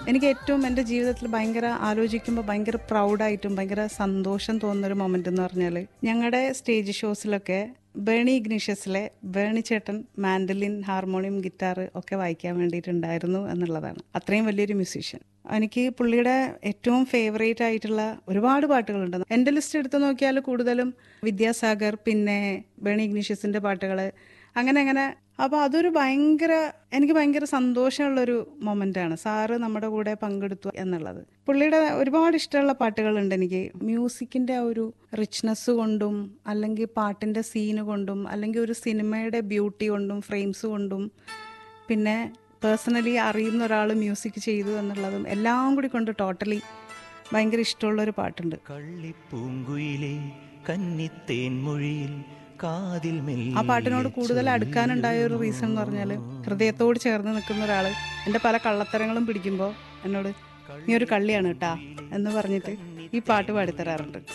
എനിക്ക് ഏറ്റവും എൻ്റെ ജീവിതത്തിൽ ഭയങ്കര ആലോചിക്കുമ്പോൾ ഭയങ്കര പ്രൗഡായിട്ടും ഭയങ്കര സന്തോഷം തോന്നുന്നൊരു മൊമെൻ്റ് എന്ന് പറഞ്ഞാൽ ഞങ്ങളുടെ സ്റ്റേജ് ഷോസിലൊക്കെ ബേണി ഇഗ്നീഷ്യസിലെ ബേണി ചേട്ടൻ മാൻഡലിൻ ഹാർമോണിയം ഗിറ്റാർ ഒക്കെ വായിക്കാൻ വേണ്ടിയിട്ടുണ്ടായിരുന്നു എന്നുള്ളതാണ് അത്രയും വലിയൊരു മ്യൂസീഷ്യൻ എനിക്ക് പുള്ളിയുടെ ഏറ്റവും ഫേവറേറ്റ് ആയിട്ടുള്ള ഒരുപാട് പാട്ടുകളുണ്ട് എൻ്റെ ലിസ്റ്റ് എടുത്ത് നോക്കിയാൽ കൂടുതലും വിദ്യാസാഗർ പിന്നെ ബേണി ഇഗ്നീഷ്യസിൻ്റെ പാട്ടുകൾ അങ്ങനെ അങ്ങനെ അപ്പോൾ അതൊരു ഭയങ്കര എനിക്ക് ഭയങ്കര സന്തോഷമുള്ളൊരു മൊമെൻ്റാണ് സാറ് നമ്മുടെ കൂടെ പങ്കെടുത്തു എന്നുള്ളത് പുള്ളിയുടെ ഒരുപാട് ഇഷ്ടമുള്ള പാട്ടുകളുണ്ട് എനിക്ക് മ്യൂസിക്കിൻ്റെ ആ ഒരു റിച്ച്നെസ് കൊണ്ടും അല്ലെങ്കിൽ പാട്ടിൻ്റെ സീന് കൊണ്ടും അല്ലെങ്കിൽ ഒരു സിനിമയുടെ ബ്യൂട്ടി കൊണ്ടും ഫ്രെയിംസ് കൊണ്ടും പിന്നെ പേഴ്സണലി അറിയുന്ന ഒരാൾ മ്യൂസിക് ചെയ്തു എന്നുള്ളതും എല്ലാം കൂടി കൊണ്ട് ടോട്ടലി ഭയങ്കര ഇഷ്ടമുള്ളൊരു പാട്ടുണ്ട് കള്ളിപ്പൂങ്കുയിലെ കന്നിത്തേൻ മൊഴിയിൽ കാതിൽ ആ പാട്ടിനോട് കൂടുതൽ അടുക്കാനുണ്ടായ ഒരു റീസൺ എന്ന് പറഞ്ഞാൽ ഹൃദയത്തോട് ചേർന്ന് നിൽക്കുന്ന ഒരാൾ എൻ്റെ പല കള്ളത്തരങ്ങളും പിടിക്കുമ്പോൾ എന്നോട് നീ ഒരു കള്ളിയാണ് കേട്ടാ എന്ന് പറഞ്ഞിട്ട് ഈ പാട്ട് പാടിത്തരാറുണ്ട്